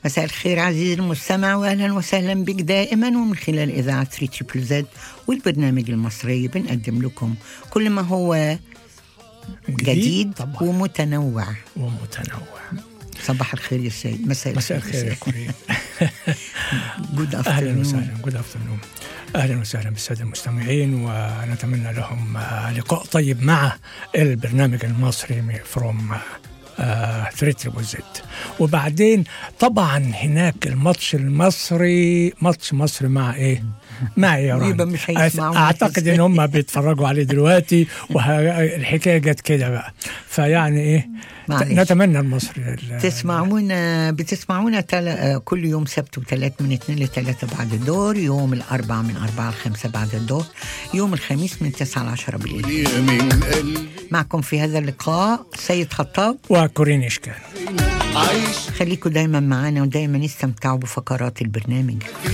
مساء الخير عزيزي المستمع واهلا وسهلا بك دائما ومن خلال اذاعه 3 تريبل زد والبرنامج المصري بنقدم لكم كل ما هو جديد طبعا ومتنوع ومتنوع صباح الخير يا سيد مساء مساء الخير يا كورين جود اهلا وسهلا جود افترنون اهلا وسهلا بالساده المستمعين ونتمنى لهم آه، لقاء طيب مع البرنامج المصري فروم 3 تريبل زد وبعدين طبعا هناك الماتش المصري ماتش مصر مع ايه؟ مع ايران يبقى مش هيسمعونا اعتقد ان هم بيتفرجوا عليه دلوقتي والحكايه جت كده بقى فيعني ايه معلش. نتمنى المصري ال- تسمعونا بتسمعونا تل... آه، كل يوم سبت وثلاث من اثنين لثلاثة بعد الظهر يوم الأربعاء من أربعة لخمسة بعد الظهر يوم الخميس من تسعة لعشرة بالليل من قلبي معكم في هذا اللقاء سيد خطاب وكورين اشكال عايش خليكم دايما معانا ودايما استمتعوا بفقرات البرنامج